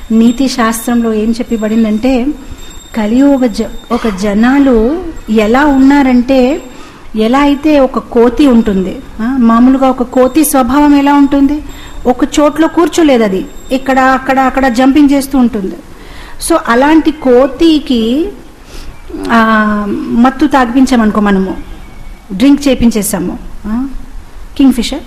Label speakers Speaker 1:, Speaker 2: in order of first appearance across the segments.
Speaker 1: నీతి శాస్త్రంలో ఏం చెప్పబడిందంటే కలియుగ జ ఒక జనాలు ఎలా ఉన్నారంటే ఎలా అయితే ఒక కోతి ఉంటుంది ఆ, మామూలుగా ఒక కోతి స్వభావం ఎలా ఉంటుంది ఒక చోట్లో కూర్చోలేదు అది ఇక్కడ అక్కడ అక్కడ జంపింగ్ చేస్తూ ఉంటుంది సో అలాంటి కోతికి ఆ, మత్తు తాగిపించామనుకో మనము డ్రింక్ చేపించేసాము kingfisher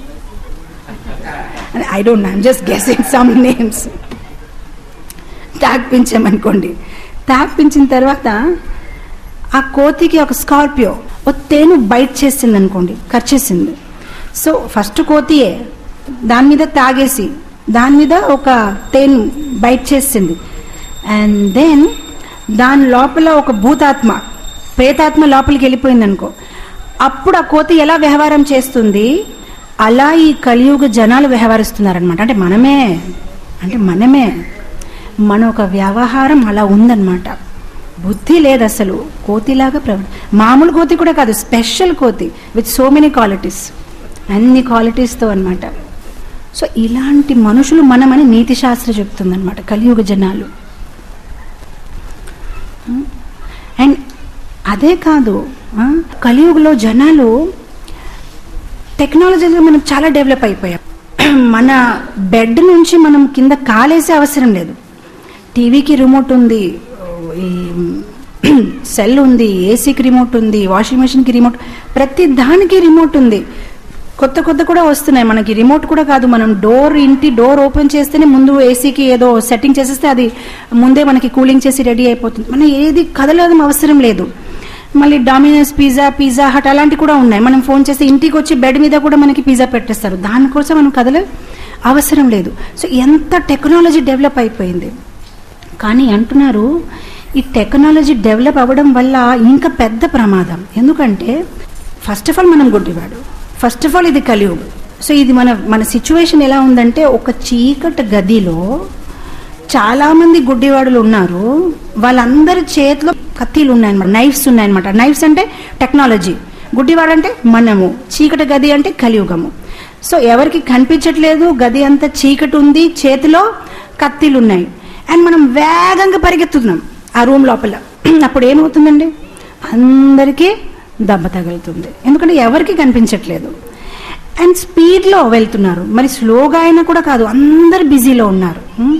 Speaker 1: I don't I'm just guessing some names తాగిపించామనుకోండి తాగిపించిన తర్వాత ఆ కోతికి ఒక స్కార్పియో ఒక తేను బైట్ చేసింది అనుకోండి కరిచేసింది సో ఫస్ట్ కోతియే దాని మీద తాగేసి దాని మీద ఒక తేను బైట్ చేసింది అండ్ దెన్ దాని లోపల ఒక భూతాత్మ ప్రేతాత్మ లోపలికి వెళ్ళిపోయింది అనుకో అప్పుడు ఆ కోతి ఎలా వ్యవహారం చేస్తుంది అలా ఈ కలియుగ జనాలు వ్యవహరిస్తున్నారనమాట అంటే మనమే అంటే మనమే మన ఒక వ్యవహారం అలా ఉందన్నమాట బుద్ధి లేదు అసలు కోతిలాగా ప్రవ మామూలు కోతి కూడా కాదు స్పెషల్ కోతి విత్ సో మెనీ క్వాలిటీస్ అన్ని క్వాలిటీస్తో అన్నమాట సో ఇలాంటి మనుషులు మనమని నీతి శాస్త్రం చెప్తుందన్నమాట కలియుగ జనాలు అండ్ అదే కాదు ఆ, కలియుగలో జనాలు టెక్నాలజీలో మనం చాలా డెవలప్ అయిపోయాం మన బెడ్ నుంచి మనం కింద కాలేసే అవసరం లేదు టీవీకి రిమోట్ ఉంది ఈ సెల్ ఉంది ఏసీకి రిమోట్ ఉంది వాషింగ్ మెషిన్కి రిమోట్ ప్రతి దానికి రిమోట్ ఉంది కొత్త కొత్త కూడా వస్తున్నాయి మనకి రిమోట్ కూడా కాదు మనం డోర్ ఇంటి డోర్ ఓపెన్ చేస్తేనే ముందు ఏసీకి ఏదో సెట్టింగ్ చేసేస్తే అది ముందే మనకి కూలింగ్ చేసి రెడీ అయిపోతుంది మనం ఏది కదలడం అవసరం లేదు మళ్ళీ డామినోస్ పిజ్జా పిజ్జా హట్ అలాంటివి కూడా ఉన్నాయి మనం ఫోన్ చేస్తే ఇంటికి వచ్చి బెడ్ మీద కూడా మనకి పిజ్జా పెట్టేస్తారు దానికోసం మనం కదలే అవసరం లేదు సో ఎంత టెక్నాలజీ డెవలప్ అయిపోయింది కానీ అంటున్నారు ఈ టెక్నాలజీ డెవలప్ అవ్వడం వల్ల ఇంకా పెద్ద ప్రమాదం ఎందుకంటే ఫస్ట్ ఆఫ్ ఆల్ మనం గుడ్డివాడు ఫస్ట్ ఆఫ్ ఆల్ ఇది కలియుగం సో ఇది మన మన సిచ్యువేషన్ ఎలా ఉందంటే ఒక చీకటి గదిలో చాలా మంది గుడ్డివాడులు ఉన్నారు వాళ్ళందరి చేతిలో కత్తిలు ఉన్నాయన్నమాట నైఫ్స్ ఉన్నాయన్నమాట నైఫ్స్ అంటే టెక్నాలజీ గుడ్డివాడు అంటే మనము చీకటి గది అంటే కలియుగము సో ఎవరికి కనిపించట్లేదు గది అంతా చీకటి ఉంది చేతిలో కత్తిలు ఉన్నాయి అండ్ మనం వేగంగా పరిగెత్తుతున్నాం ఆ రూమ్ లోపల అప్పుడు ఏమవుతుందండి అందరికీ దెబ్బ తగులుతుంది ఎందుకంటే ఎవరికి కనిపించట్లేదు అండ్ స్పీడ్లో వెళ్తున్నారు మరి స్లోగా అయినా కూడా కాదు అందరు బిజీలో ఉన్నారు హ్మ్?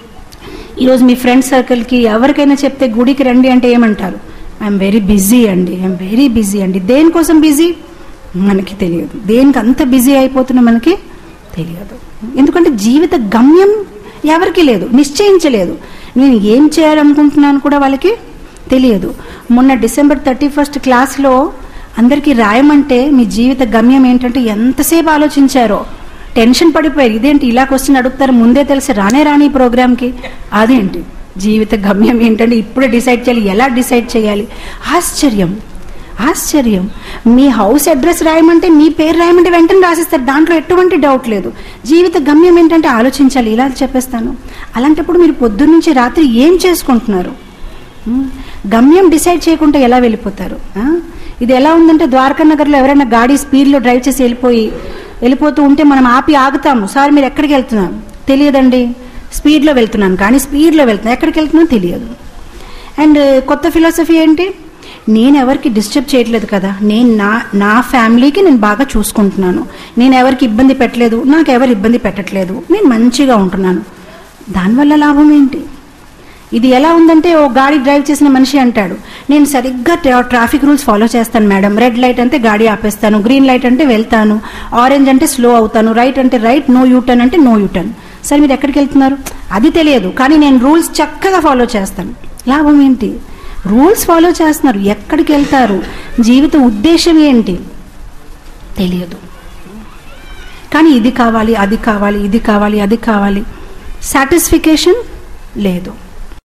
Speaker 1: ఈరోజు మీ ఫ్రెండ్ సర్కిల్కి ఎవరికైనా చెప్తే గుడికి రండి అంటే ఏమంటారు ఐఎమ్ వెరీ బిజీ అండి ఐఎమ్ వెరీ బిజీ అండి దేనికోసం బిజీ మనకి తెలియదు దేనికి అంత బిజీ అయిపోతున్నా మనకి తెలియదు ఎందుకంటే జీవిత గమ్యం ఎవరికి లేదు నిశ్చయించలేదు నేను ఏం చేయాలనుకుంటున్నాను కూడా వాళ్ళకి తెలియదు మొన్న డిసెంబర్ థర్టీ ఫస్ట్ క్లాస్లో అందరికీ రాయమంటే మీ జీవిత గమ్యం ఏంటంటే ఎంతసేపు ఆలోచించారో టెన్షన్ పడిపోయారు ఇదేంటి ఇలా క్వశ్చన్ అడుగుతారు ముందే తెలిసి రానే రాని ఈ ప్రోగ్రామ్కి అదేంటి జీవిత గమ్యం ఏంటంటే ఇప్పుడే డిసైడ్ చేయాలి ఎలా డిసైడ్ చేయాలి ఆశ్చర్యం ఆశ్చర్యం మీ హౌస్ అడ్రస్ రాయమంటే మీ పేరు రాయమంటే వెంటనే రాసిస్తారు దాంట్లో ఎటువంటి డౌట్ లేదు జీవిత గమ్యం ఏంటంటే ఆలోచించాలి ఇలా చెప్పేస్తాను అలాంటప్పుడు మీరు పొద్దున్న నుంచి రాత్రి ఏం చేసుకుంటున్నారు ఉమ్, గమ్యం డిసైడ్ చేయకుండా ఎలా వెళ్ళిపోతారు ఆ? ఇది ఎలా ఉందంటే ద్వారకా నగర్లో ఎవరైనా గాడి స్పీడ్లో డ్రైవ్ చేసి వెళ్ళిపోయి వెళ్ళిపోతూ ఉంటే మనం ఆపి ఆగుతాము సార్ మీరు ఎక్కడికి వెళ్తున్నాం తెలియదండి స్పీడ్లో వెళ్తున్నాను కానీ స్పీడ్లో వెళ్తున్నాను ఎక్కడికి వెళ్తున్నానో తెలియదు అండ్ కొత్త ఫిలాసఫీ ఏంటి నేను ఎవరికి డిస్టర్బ్ చేయట్లేదు కదా నేను నా నా ఫ్యామిలీకి నేను బాగా చూసుకుంటున్నాను నేను ఎవరికి ఇబ్బంది పెట్టలేదు నాకు ఎవరు ఇబ్బంది పెట్టట్లేదు నేను మంచిగా ఉంటున్నాను దానివల్ల లాభం ఏంటి ఇది ఎలా ఉందంటే ఓ గాడి డ్రైవ్ చేసిన మనిషి అంటాడు నేను సరిగ్గా ట్రా- ట్రాఫిక్ రూల్స్ ఫాలో చేస్తాను మేడం రెడ్ లైట్ అంటే గాడి ఆపేస్తాను గ్రీన్ లైట్ అంటే వెళ్తాను ఆరెంజ్ అంటే స్లో అవుతాను రైట్ అంటే రైట్ నో యూటర్న్ అంటే నో యూటర్న్ సరే మీరు ఎక్కడికి వెళ్తున్నారు అది తెలియదు కానీ నేను రూల్స్ చక్కగా ఫాలో చేస్తాను లాభం ఏంటి రూల్స్ ఫాలో చేస్తున్నారు ఎక్కడికి వెళ్తారు జీవిత ఉద్దేశం ఏంటి తెలియదు కానీ ఇది కావాలి అది కావాలి ఇది కావాలి అది కావాలి సాటిస్ఫికేషన్ లేదు